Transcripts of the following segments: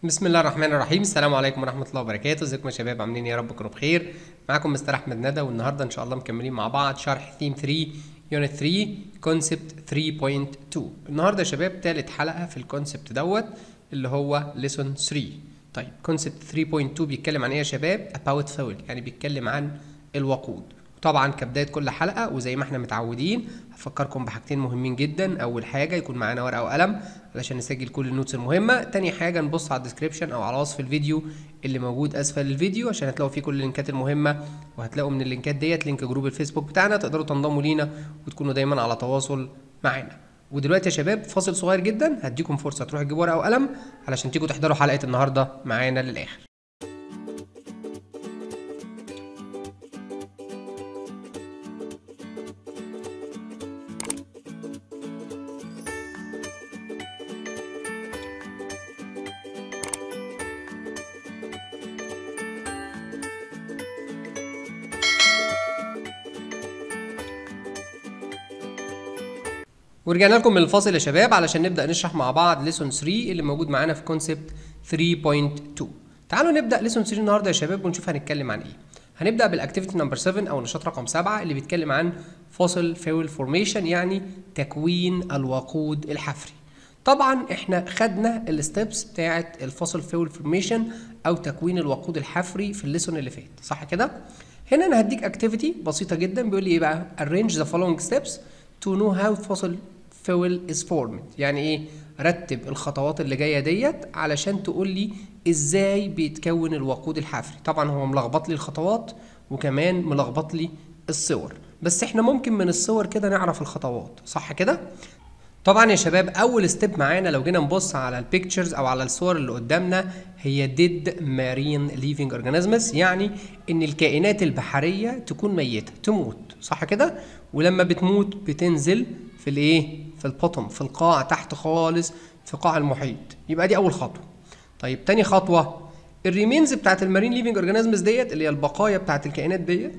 بسم الله الرحمن الرحيم السلام عليكم ورحمه الله وبركاته ازيكم يا شباب عاملين إيه؟ يا رب تكونوا بخير معاكم مستر احمد ندى والنهارده ان شاء الله مكملين مع بعض شرح ثيم 3 يونت 3 كونسبت 3.2 النهارده يا شباب ثالث حلقه في الكونسبت دوت اللي هو ليسون 3 طيب كونسبت 3.2 بيتكلم عن ايه يا شباب about fuel يعني بيتكلم عن الوقود طبعا كبدايه كل حلقه وزي ما احنا متعودين هفكركم بحاجتين مهمين جدا اول حاجه يكون معانا ورقه وقلم علشان نسجل كل النوتس المهمه تاني حاجه نبص على الديسكريبشن او على وصف الفيديو اللي موجود اسفل الفيديو عشان هتلاقوا فيه كل اللينكات المهمه وهتلاقوا من اللينكات ديت لينك جروب الفيسبوك بتاعنا تقدروا تنضموا لينا وتكونوا دايما على تواصل معانا ودلوقتي يا شباب فاصل صغير جدا هديكم فرصه تروحوا تجيبوا ورقه وقلم علشان تيجوا تحضروا حلقه النهارده معانا للاخر ورجعنا لكم من الفاصل يا شباب علشان نبدا نشرح مع بعض ليسون 3 اللي موجود معانا في كونسبت 3.2 تعالوا نبدا ليسون 3 النهارده يا شباب ونشوف هنتكلم عن ايه هنبدا بالاكتيفيتي نمبر 7 او النشاط رقم 7 اللي بيتكلم عن فوسل فيول فورميشن يعني تكوين الوقود الحفري طبعا احنا خدنا الستبس بتاعه الفوسل فيول فورميشن او تكوين الوقود الحفري في الليسون اللي فات صح كده هنا انا هديك اكتيفيتي بسيطه جدا بيقول لي ايه بقى arrange the following steps to know how fossil fuel is formed يعني ايه رتب الخطوات اللي جايه ديت علشان تقول لي ازاي بيتكون الوقود الحفري طبعا هو ملخبط لي الخطوات وكمان ملخبط لي الصور بس احنا ممكن من الصور كده نعرف الخطوات صح كده طبعا يا شباب اول ستيب معانا لو جينا نبص على البيكتشرز او على الصور اللي قدامنا هي ديد مارين ليفينج اورجانيزمز يعني ان الكائنات البحريه تكون ميته تموت صح كده ولما بتموت بتنزل في الايه في البوتوم في القاع تحت خالص في قاع المحيط يبقى دي اول خطوه طيب تاني خطوه الريمينز بتاعت المارين ليفينج اورجانيزمز ديت اللي هي البقايا بتاعت الكائنات ديت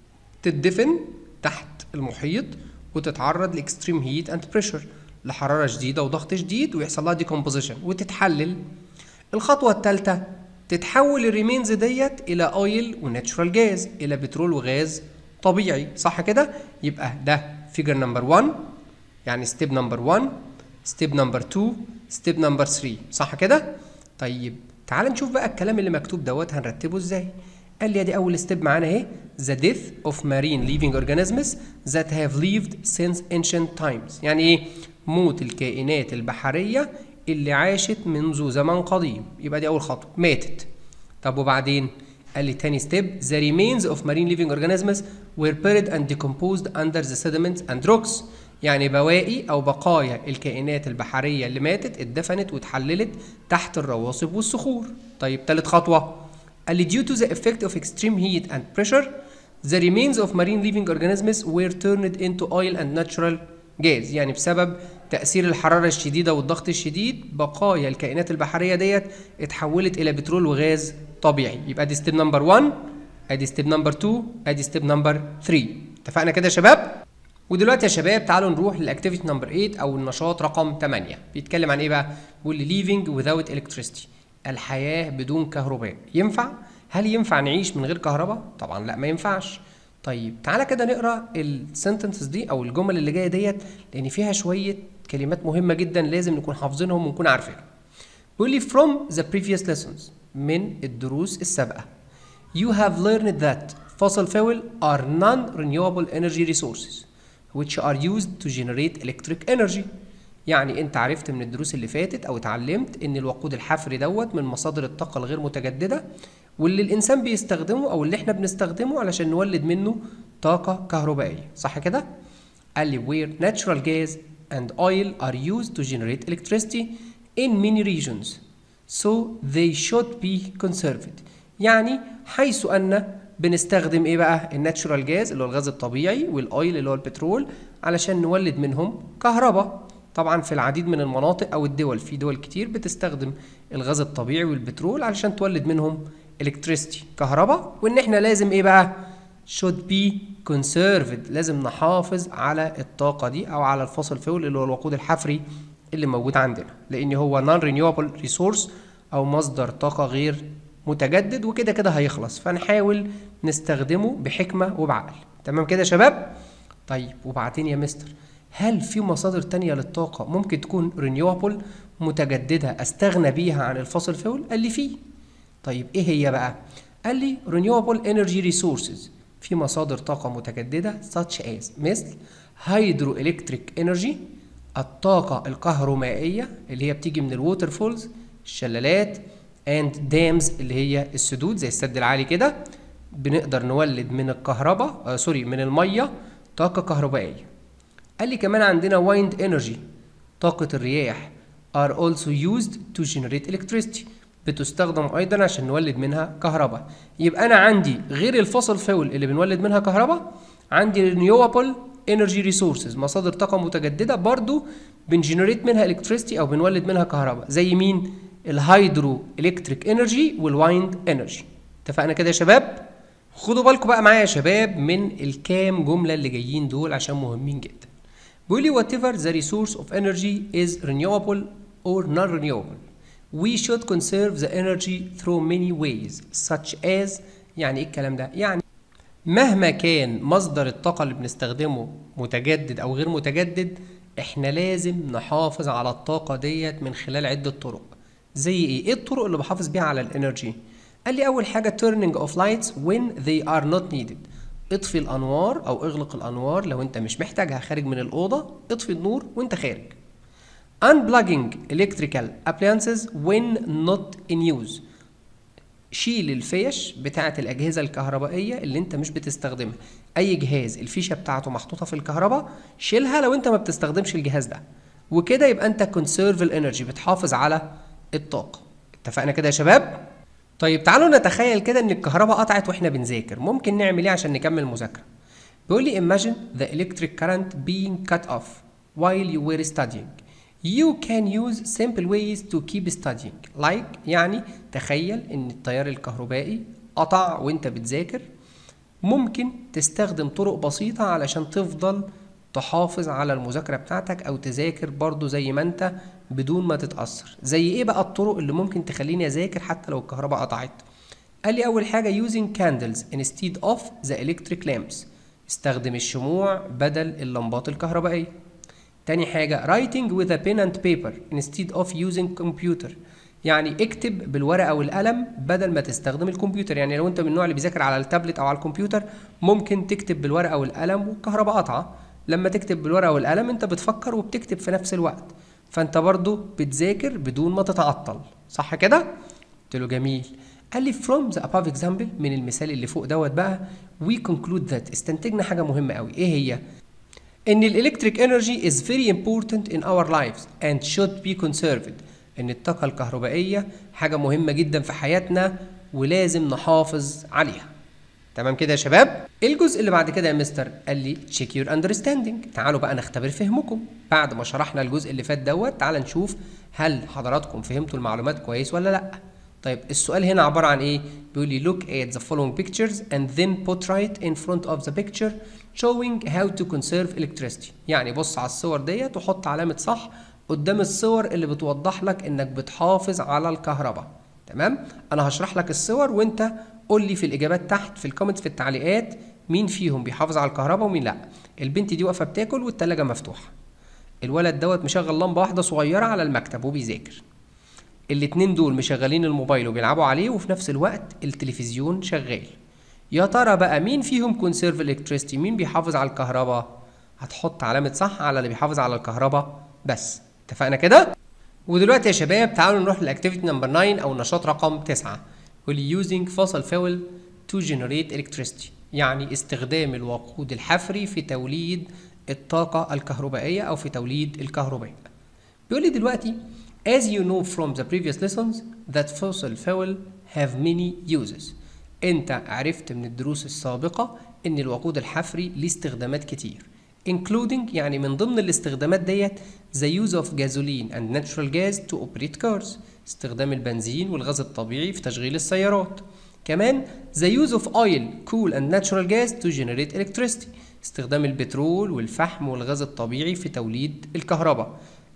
تدفن تحت المحيط وتتعرض لاكستريم هيت اند بريشر لحراره شديده وضغط شديد ويحصل لها ديكومبوزيشن وتتحلل الخطوه الثالثه تتحول الريمينز ديت الى اويل وناتشورال جاز الى بترول وغاز طبيعي صح كده يبقى ده فيجر نمبر 1 يعني ستيب نمبر 1 ستيب نمبر 2 ستيب نمبر 3 صح كده طيب تعال نشوف بقى الكلام اللي مكتوب دوت هنرتبه ازاي قال لي ادي اول ستيب معانا اهي the death of marine living organisms that have lived since ancient times يعني ايه موت الكائنات البحريه اللي عاشت منذ زمن قديم يبقى دي اول خطوه ماتت طب وبعدين قال لي تاني ستيب the remains of marine living organisms were buried and decomposed under the sediments and rocks يعني بواقي او بقايا الكائنات البحريه اللي ماتت اتدفنت واتحللت تحت الرواسب والصخور طيب تالت خطوه قال لي due to the effect of extreme heat and pressure the remains of marine living organisms were turned into oil and natural gas يعني بسبب تأثير الحرارة الشديدة والضغط الشديد بقايا الكائنات البحرية ديت اتحولت إلى بترول وغاز طبيعي يبقى دي ستيب نمبر 1 ادي ستيب نمبر 2 ادي ستيب نمبر 3 اتفقنا كده يا شباب ودلوقتي يا شباب تعالوا نروح للاكتيفيتي نمبر 8 او النشاط رقم 8 بيتكلم عن ايه بقى بيقول لي living without electricity الحياة بدون كهرباء ينفع هل ينفع نعيش من غير كهرباء طبعا لا ما ينفعش طيب تعالى كده نقرا السنتنسز دي او الجمل اللي جايه ديت لان فيها شويه كلمات مهمه جدا لازم نكون حافظينهم ونكون عارفينهم بيقول لي from the previous lessons من الدروس السابقه you have learned that fossil fuel are non-renewable energy resources which are used to generate electric energy يعني انت عرفت من الدروس اللي فاتت او اتعلمت ان الوقود الحفري دوت من مصادر الطاقه الغير متجدده واللي الانسان بيستخدمه او اللي احنا بنستخدمه علشان نولد منه طاقه كهربائيه صح كده قال لي where natural gas and oil are used to generate electricity in many regions so they should be conserved يعني حيث ان بنستخدم ايه بقى الناتشورال جاز اللي هو الغاز الطبيعي والاويل اللي هو البترول علشان نولد منهم كهرباء طبعا في العديد من المناطق او الدول في دول كتير بتستخدم الغاز الطبيعي والبترول علشان تولد منهم الكتريستي كهرباء وان احنا لازم ايه بقى should be conserved لازم نحافظ على الطاقة دي أو على الفossil fuel اللي هو الوقود الحفري اللي موجود عندنا لأن هو non renewable resource او مصدر طاقة غير متجدد وكده كده هيخلص فنحاول نستخدمه بحكمة وبعقل تمام كده يا شباب طيب وبعدين يا مستر هل في مصادر تانية للطاقة ممكن تكون رينيوبل متجددة استغنى بيها عن الفossil fuel قال لي فيه طيب ايه هي بقى قال لي renewable energy resources في مصادر طاقة متجددة such as مثل hydroelectric energy الطاقة الكهرومائية اللي هي بتيجي من الووتر فولز الشلالات and dams اللي هي السدود زي السد العالي كده بنقدر نولد من الكهرباء آه سوري من المية طاقة كهربائية قال لي كمان عندنا wind energy طاقة الرياح are also used to generate electricity بتستخدم ايضا عشان نولد منها كهرباء يبقى انا عندي غير الفوسل فيول اللي بنولد منها كهرباء عندي renewable energy resources مصادر طاقه متجدده برضو بنجنريت منها الكتريستي او بنولد منها كهرباء زي مين الهيدرو الكتريك انرجي والوايند انرجي اتفقنا كده يا شباب خدوا بالكم بقى معايا يا شباب من الكام جمله اللي جايين دول عشان مهمين جدا بيقول لي whatever the resource of energy is renewable or non-renewable we should conserve the energy through many ways such as يعني ايه الكلام ده يعني مهما كان مصدر الطاقة اللي بنستخدمه متجدد أو غير متجدد إحنا لازم نحافظ على الطاقة ديت من خلال عدة طرق زي إيه؟ إيه الطرق اللي بحافظ بيها على الإنرجي؟ قال لي أول حاجة turning off lights when they are not needed اطفي الأنوار أو اغلق الأنوار لو أنت مش محتاجها خارج من الأوضة اطفي النور وأنت خارج unplugging electrical appliances when not in use شيل الفيش بتاعة الأجهزة الكهربائية اللي أنت مش بتستخدمها أي جهاز الفيشة بتاعته محطوطة في الكهرباء شيلها لو أنت ما بتستخدمش الجهاز ده وكده يبقى أنت conserve الانرجي بتحافظ على الطاقة اتفقنا كده يا شباب؟ طيب تعالوا نتخيل كده إن الكهرباء قطعت وإحنا بنذاكر ممكن نعمل إيه عشان نكمل مذاكرة؟ بيقول لي imagine the electric current being cut off while you were studying You can use simple ways to keep studying like يعني تخيل ان التيار الكهربائي قطع وانت بتذاكر ممكن تستخدم طرق بسيطة علشان تفضل تحافظ على المذاكرة بتاعتك او تذاكر برضو زي ما انت بدون ما تتأثر زي ايه بقى الطرق اللي ممكن تخليني اذاكر حتى لو الكهرباء قطعت قال لي اول حاجة using candles instead of the electric lamps استخدم الشموع بدل اللمبات الكهربائية تاني حاجة writing with a pen and paper instead of using computer يعني اكتب بالورقة والقلم بدل ما تستخدم الكمبيوتر يعني لو انت من النوع اللي بيذاكر على التابلت او على الكمبيوتر ممكن تكتب بالورقة والقلم والكهرباء قطعة لما تكتب بالورقة والقلم انت بتفكر وبتكتب في نفس الوقت فانت برضو بتذاكر بدون ما تتعطل صح كده؟ قلت له جميل قال لي from the above example من المثال اللي فوق دوت بقى we conclude that استنتجنا حاجة مهمة قوي ايه هي؟ ان الالكتريك انرجي is very important in our lives and should be conserved ان الطاقة الكهربائية حاجة مهمة جدا في حياتنا ولازم نحافظ عليها تمام كده يا شباب الجزء اللي بعد كده يا مستر قال لي check your understanding تعالوا بقى نختبر فهمكم بعد ما شرحنا الجزء اللي فات دوت تعال نشوف هل حضراتكم فهمتوا المعلومات كويس ولا لا طيب السؤال هنا عبارة عن ايه بيقول لي look at the following pictures and then put right in front of the picture showing how to conserve electricity يعني بص على الصور ديت وحط علامة صح قدام الصور اللي بتوضح لك انك بتحافظ على الكهرباء تمام انا هشرح لك الصور وانت قول لي في الاجابات تحت في الكومنتس في التعليقات مين فيهم بيحافظ على الكهرباء ومين لا البنت دي واقفه بتاكل والتلاجة مفتوحه الولد دوت مشغل لمبه واحده صغيره على المكتب وبيذاكر الاتنين دول مشغلين الموبايل وبيلعبوا عليه وفي نفس الوقت التلفزيون شغال يا ترى بقى مين فيهم كونسيرف الكتريستي مين بيحافظ على الكهرباء هتحط علامة صح على اللي بيحافظ على الكهرباء بس اتفقنا كده ودلوقتي يا شباب تعالوا نروح لاكتيفيتي نمبر 9 او النشاط رقم 9 واللي using fossil fuel to generate electricity يعني استخدام الوقود الحفري في توليد الطاقة الكهربائية او في توليد الكهرباء بيقول لي دلوقتي as you know from the previous lessons that fossil fuel have many uses انت عرفت من الدروس السابقة ان الوقود الحفري ليه استخدامات كتير including يعني من ضمن الاستخدامات ديت the use of gasoline and natural gas to operate cars استخدام البنزين والغاز الطبيعي في تشغيل السيارات كمان the use of oil, coal and natural gas to generate electricity استخدام البترول والفحم والغاز الطبيعي في توليد الكهرباء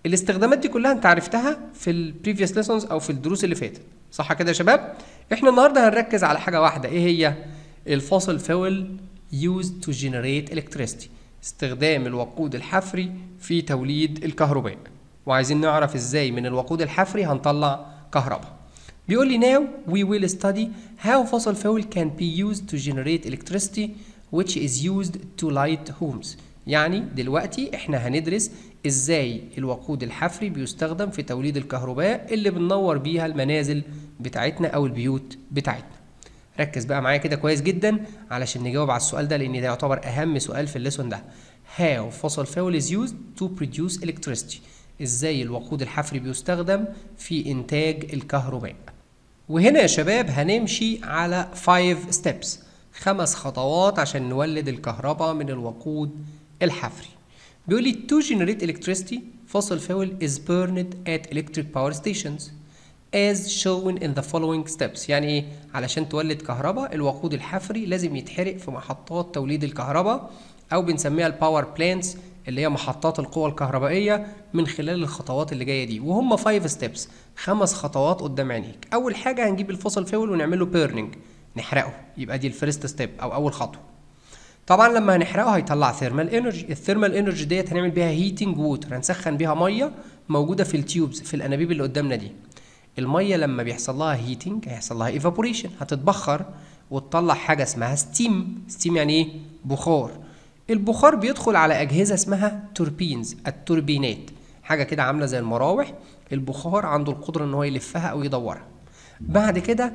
الاستخدامات دي كلها انت عرفتها في البريفيوس ليسونز او في الدروس اللي فاتت صح كده يا شباب احنا النهارده هنركز على حاجه واحده ايه هي الفوسل فيول used to generate electricity استخدام الوقود الحفري في توليد الكهرباء وعايزين نعرف ازاي من الوقود الحفري هنطلع كهرباء بيقول لي now we will study how fossil fuel can be used to generate electricity which is used to light homes يعني دلوقتي احنا هندرس ازاي الوقود الحفري بيستخدم في توليد الكهرباء اللي بننور بيها المنازل بتاعتنا او البيوت بتاعتنا ركز بقى معايا كده كويس جدا علشان نجاوب على السؤال ده لان ده يعتبر اهم سؤال في الليسون ده how fossil fuel is used to produce electricity ازاي الوقود الحفري بيستخدم في انتاج الكهرباء وهنا يا شباب هنمشي على 5 steps خمس خطوات عشان نولد الكهرباء من الوقود الحفري بيقول لي to generate electricity fossil fuel is burned at electric power stations as shown in the following steps يعني ايه علشان تولد كهرباء الوقود الحفري لازم يتحرق في محطات توليد الكهرباء او بنسميها الباور بلانتس اللي هي محطات القوى الكهربائيه من خلال الخطوات اللي جايه دي وهم 5 ستيبس خمس خطوات قدام عينيك اول حاجه هنجيب الفوسل فيول ونعمل له بيرنينج نحرقه يبقى دي الفيرست ستيب او اول خطوه طبعا لما هنحرقه هيطلع ثيرمال انرجي الثيرمال انرجي ديت هنعمل بيها هيتنج ووتر هنسخن بيها ميه موجوده في التيوبز في الانابيب اللي قدامنا دي الميه لما بيحصل لها هيتنج هيحصل لها ايفابوريشن هتتبخر وتطلع حاجه اسمها ستيم ستيم يعني ايه بخار البخار بيدخل على اجهزه اسمها توربينز التوربينات حاجه كده عامله زي المراوح البخار عنده القدره ان هو يلفها او يدورها بعد كده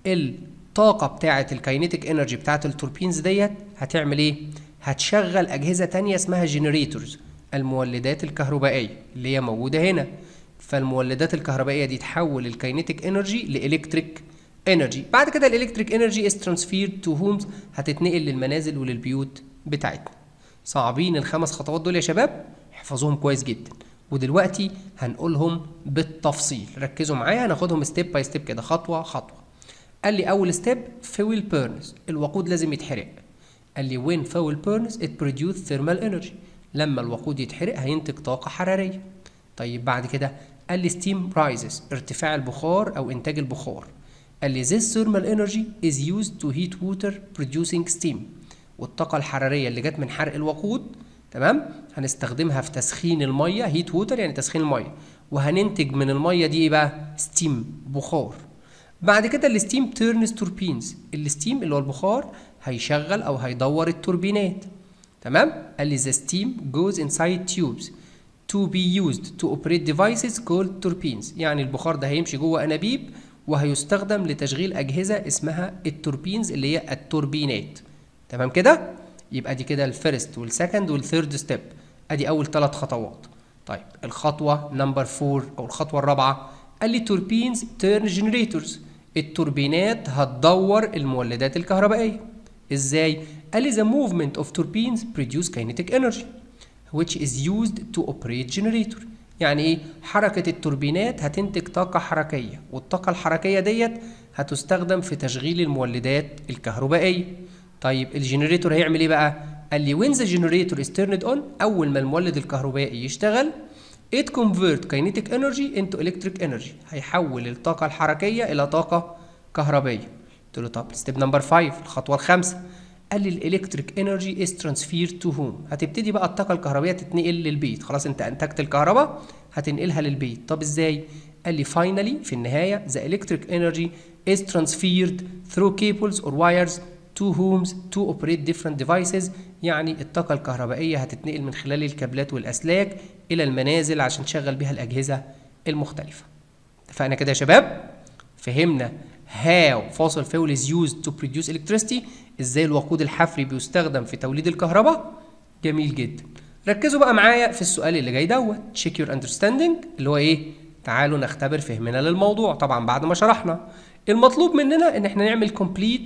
الطاقه بتاعه الكاينيتيك انرجي بتاعه التوربينز ديت هتعمل ايه هتشغل اجهزه تانية اسمها جنريتورز المولدات الكهربائيه اللي هي موجوده هنا فالمولدات الكهربائيه دي تحول الكاينيتيك انرجي لالكتريك انرجي بعد كده الالكتريك انرجي از ترانسفيرد تو هومز هتتنقل للمنازل وللبيوت بتاعتنا صعبين الخمس خطوات دول يا شباب احفظوهم كويس جدا ودلوقتي هنقولهم بالتفصيل ركزوا معايا هناخدهم ستيب باي ستيب كده خطوه خطوه قال لي اول ستيب فويل بيرنز الوقود لازم يتحرق قال لي وين فويل بيرنز ات بروديوس ثيرمال انرجي لما الوقود يتحرق هينتج طاقه حراريه طيب بعد كده قال لي ستيم رايزز ارتفاع البخار او انتاج البخار قال لي this thermal energy is used to heat water producing steam والطاقة الحرارية اللي جت من حرق الوقود تمام هنستخدمها في تسخين المية هيت ووتر يعني تسخين المية وهننتج من المية دي ايه بقى ستيم بخار بعد كده الستيم تيرنز توربينز الستيم اللي هو البخار هيشغل او هيدور التوربينات تمام قال لي the steam goes inside tubes to be used to operate devices called turbines يعني البخار ده هيمشي جوه انابيب وهيستخدم لتشغيل اجهزه اسمها التوربينز اللي هي التوربينات تمام كده يبقى دي كده الفيرست والسكند والثيرد ستيب ادي اول ثلاث خطوات طيب الخطوه نمبر 4 او الخطوه الرابعه قال لي توربينز تيرن جنريتورز التوربينات هتدور المولدات الكهربائيه ازاي قال لي the movement of turbines produce kinetic energy which is used to operate generator يعني ايه حركة التوربينات هتنتج طاقة حركية والطاقة الحركية ديت هتستخدم في تشغيل المولدات الكهربائية طيب الجنريتور هيعمل ايه بقى قال لي when the generator is turned on اول ما المولد الكهربائي يشتغل it convert kinetic energy into electric energy هيحول الطاقة الحركية إلى طاقة كهربية قلت له طب ستيب نمبر 5 الخطوة الخامسة قال لي الالكتريك انرجي از ترانسفير تو هوم هتبتدي بقى الطاقه الكهربائيه تتنقل للبيت خلاص انت انتجت الكهرباء هتنقلها للبيت طب ازاي قال لي finally في النهايه the electric energy is transferred through cables or wires to homes to operate different devices يعني الطاقة الكهربائية هتتنقل من خلال الكابلات والأسلاك إلى المنازل عشان تشغل بيها الأجهزة المختلفة اتفقنا كده يا شباب فهمنا how fossil fuel is used to produce electricity ازاي الوقود الحفري بيستخدم في توليد الكهرباء جميل جدا ركزوا بقى معايا في السؤال اللي جاي دوت check your understanding اللي هو ايه تعالوا نختبر فهمنا للموضوع طبعا بعد ما شرحنا المطلوب مننا ان احنا نعمل complete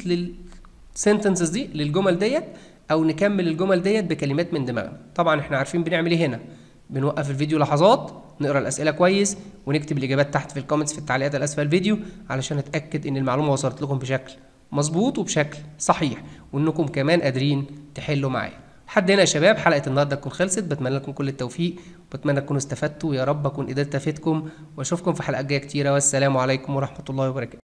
للسنتنسز دي للجمل ديت او نكمل الجمل ديت بكلمات من دماغنا طبعا احنا عارفين بنعمل ايه هنا بنوقف الفيديو لحظات نقرا الاسئله كويس ونكتب الاجابات تحت في الكومنتس في التعليقات الاسفل الفيديو علشان اتاكد ان المعلومه وصلت لكم بشكل مظبوط وبشكل صحيح وانكم كمان قادرين تحلوا معايا لحد هنا يا شباب حلقه النهارده تكون خلصت بتمنى لكم كل التوفيق وبتمنى تكونوا استفدتوا يا رب اكون قدرت افيدكم واشوفكم في حلقات جايه كتيره والسلام عليكم ورحمه الله وبركاته